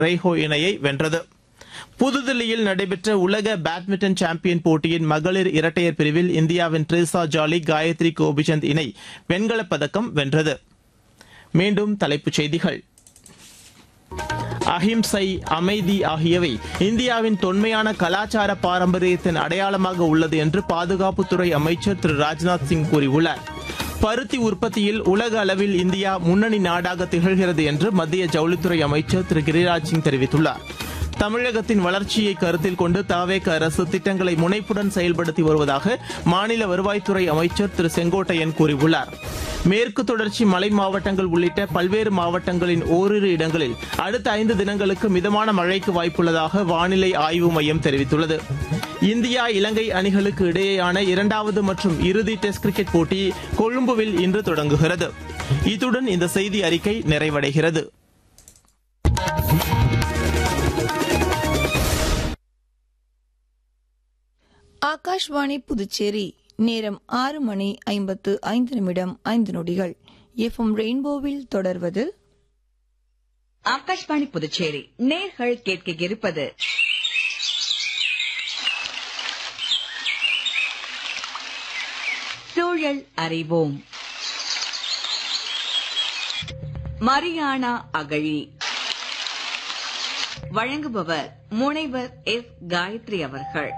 ரெய்ஹோ இணையை வென்றது புதுதில்லியில் நடைபெற்ற உலக பேட்மிண்டன் சாம்பியன் போட்டியின் மகளிர் இரட்டையர் பிரிவில் இந்தியாவின் ட்ரிசா ஜாலி காயத்ரி கோபிச்சந்த் இணை வெண்கலப் பதக்கம் வென்றது மீண்டும் தலைப்புச் செய்திகள் அஹிம்சை அமைதி ஆகியவை இந்தியாவின் தொன்மையான கலாச்சார பாரம்பரியத்தின் அடையாளமாக உள்ளது என்று பாதுகாப்புத்துறை அமைச்சர் திரு ராஜ்நாத் சிங் கூறியுள்ளார் பருத்தி உற்பத்தியில் உலக அளவில் இந்தியா முன்னணி நாடாக திகழ்கிறது என்று மத்திய ஜவுளித்துறை அமைச்சர் திரு கிரிராஜ் சிங் தெரிவித்துள்ளார் தமிழகத்தின் வளர்ச்சியை கருத்தில் கொண்டு தாவேக அரசு திட்டங்களை முனைப்புடன் செயல்படுத்தி வருவதாக மாநில வருவாய்த்துறை அமைச்சர் திரு செங்கோட்டையன் கூறியுள்ளார் மேற்கு தொடர்ச்சி மலை மாவட்டங்கள் உள்ளிட்ட பல்வேறு மாவட்டங்களின் ஓரிரு இடங்களில் அடுத்த ஐந்து தினங்களுக்கு மிதமான மழைக்கு வாய்ப்புள்ளதாக வானிலை ஆய்வு மையம் தெரிவித்துள்ளது இந்தியா இலங்கை அணிகளுக்கு இடையேயான இரண்டாவது மற்றும் இறுதி டெஸ்ட் கிரிக்கெட் போட்டி கொழும்புவில் இன்று தொடங்குகிறது இத்துடன் இந்த செய்தி அறிக்கை நிறைவடைகிறது ஆகாஷ்வாணி புதுச்சேரி நேரம் ஆறு மணி ஐம்பத்து ஐந்து நிமிடம் ஐந்து நொடிகள் எஃப்எம் ரெயின்போவில் தொடர்வது ஆகாஷ்வாணி புதுச்சேரி நேர்கள் கேட்க இருப்பது சூழல் அறிவோம் மரியானா அகழி வழங்குபவர் முனைவர் எஸ் காயத்ரி அவர்கள்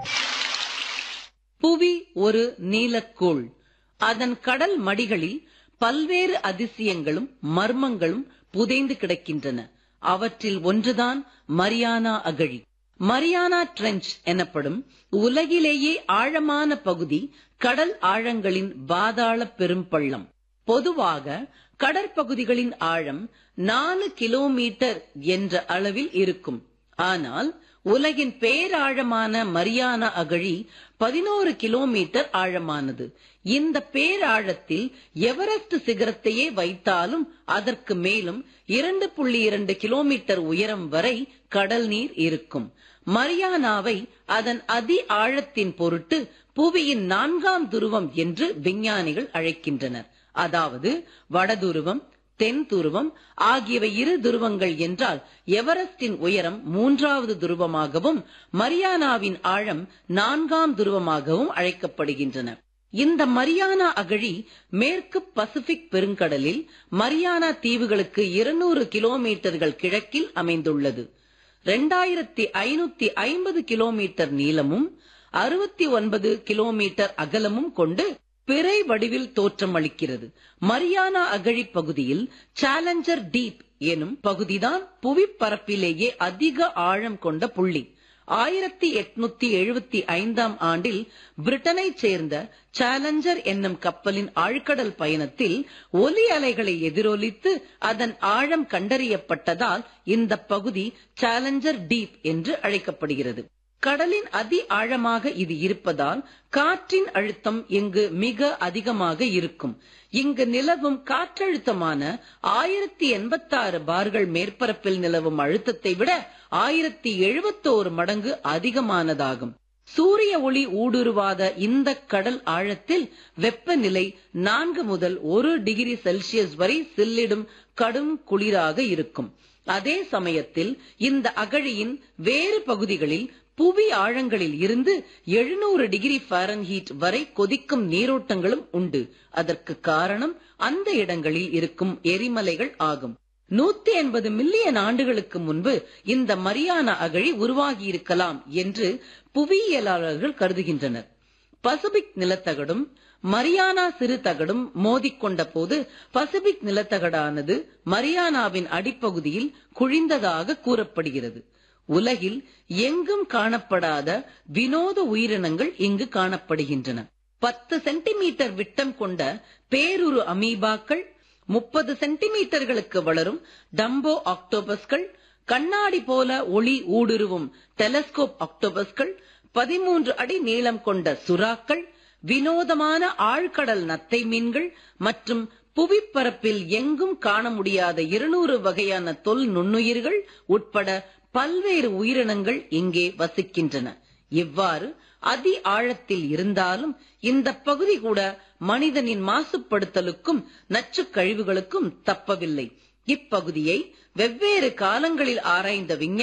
புவி ஒரு நீலக்கோள் அதன் கடல் மடிகளில் பல்வேறு அதிசயங்களும் மர்மங்களும் புதைந்து கிடக்கின்றன அவற்றில் ஒன்றுதான் மரியானா அகழி மரியானா ட்ரெஞ்ச் எனப்படும் உலகிலேயே ஆழமான பகுதி கடல் ஆழங்களின் பாதாள பெரும்பள்ளம் பொதுவாக கடற்பகுதிகளின் ஆழம் நாலு கிலோமீட்டர் என்ற அளவில் இருக்கும் ஆனால் உலகின் பேராழமான மரியானா அகழி பதினோரு கிலோமீட்டர் ஆழமானது இந்த பேராழத்தில் எவரெஸ்ட் சிகரத்தையே வைத்தாலும் அதற்கு மேலும் இரண்டு புள்ளி இரண்டு கிலோமீட்டர் உயரம் வரை கடல் நீர் இருக்கும் மரியானாவை அதன் அதி ஆழத்தின் பொருட்டு புவியின் நான்காம் துருவம் என்று விஞ்ஞானிகள் அழைக்கின்றனர் அதாவது வடதுருவம் தென் துருவம் ஆகியவை இரு துருவங்கள் என்றால் எவரெஸ்டின் உயரம் மூன்றாவது துருவமாகவும் மரியானாவின் ஆழம் நான்காம் துருவமாகவும் அழைக்கப்படுகின்றன இந்த மரியானா அகழி மேற்கு பசிபிக் பெருங்கடலில் மரியானா தீவுகளுக்கு இருநூறு கிலோமீட்டர்கள் கிழக்கில் அமைந்துள்ளது இரண்டாயிரத்தி ஐநூத்தி ஐம்பது கிலோமீட்டர் நீளமும் அறுபத்தி ஒன்பது கிலோமீட்டர் அகலமும் கொண்டு பிறை வடிவில் தோற்றமளிக்கிறது மரியானா அகழி பகுதியில் சேலஞ்சர் டீப் எனும் பகுதிதான் புவிப்பரப்பிலேயே அதிக ஆழம் கொண்ட புள்ளி ஆயிரத்தி எட்நூத்தி எழுபத்தி ஐந்தாம் ஆண்டில் பிரிட்டனை சேர்ந்த சேலஞ்சர் என்னும் கப்பலின் ஆழ்கடல் பயணத்தில் ஒலி அலைகளை எதிரொலித்து அதன் ஆழம் கண்டறியப்பட்டதால் இந்த பகுதி சேலஞ்சர் டீப் என்று அழைக்கப்படுகிறது கடலின் அதி ஆழமாக இது இருப்பதால் காற்றின் அழுத்தம் இங்கு மிக அதிகமாக இருக்கும் இங்கு நிலவும் காற்றழுத்தமான ஆயிரத்தி எண்பத்தாறு பார்கள் மேற்பரப்பில் நிலவும் அழுத்தத்தை விட ஆயிரத்தி எழுபத்தோரு மடங்கு அதிகமானதாகும் சூரிய ஒளி ஊடுருவாத இந்த கடல் ஆழத்தில் வெப்பநிலை நான்கு முதல் ஒரு டிகிரி செல்சியஸ் வரை சில்லிடும் கடும் குளிராக இருக்கும் அதே சமயத்தில் இந்த அகழியின் வேறு பகுதிகளில் புவி ஆழங்களில் இருந்து எழுநூறு டிகிரி ஃபாரன்ஹீட் வரை கொதிக்கும் நீரோட்டங்களும் உண்டு அதற்கு காரணம் அந்த இடங்களில் இருக்கும் எரிமலைகள் ஆகும் நூத்தி எண்பது மில்லியன் ஆண்டுகளுக்கு முன்பு இந்த மரியானா அகழி உருவாகியிருக்கலாம் என்று புவியியலாளர்கள் கருதுகின்றனர் பசிபிக் நிலத்தகடும் மரியானா சிறு தகடும் மோதிக்கொண்ட போது பசிபிக் நிலத்தகடானது மரியானாவின் அடிப்பகுதியில் குழிந்ததாக கூறப்படுகிறது உலகில் எங்கும் காணப்படாத வினோத உயிரினங்கள் இங்கு காணப்படுகின்றன பத்து சென்டிமீட்டர் விட்டம் கொண்ட பேருரு அமீபாக்கள் முப்பது சென்டிமீட்டர்களுக்கு வளரும் டம்போ ஆக்டோபஸ்கள் கண்ணாடி போல ஒளி ஊடுருவும் டெலஸ்கோப் ஆக்டோபஸ்கள் பதிமூன்று அடி நீளம் கொண்ட சுறாக்கள் வினோதமான ஆழ்கடல் நத்தை மீன்கள் மற்றும் புவிப்பரப்பில் எங்கும் காண முடியாத இருநூறு வகையான தொல் நுண்ணுயிர்கள் உட்பட பல்வேறு உயிரினங்கள் இங்கே வசிக்கின்றன இவ்வாறு அதி ஆழத்தில் இருந்தாலும் இந்த பகுதி கூட மனிதனின் மாசுபடுத்தலுக்கும் நச்சுக் கழிவுகளுக்கும் தப்பவில்லை இப்பகுதியை வெவ்வேறு காலங்களில் ஆராய்ந்த விஞ்ஞானி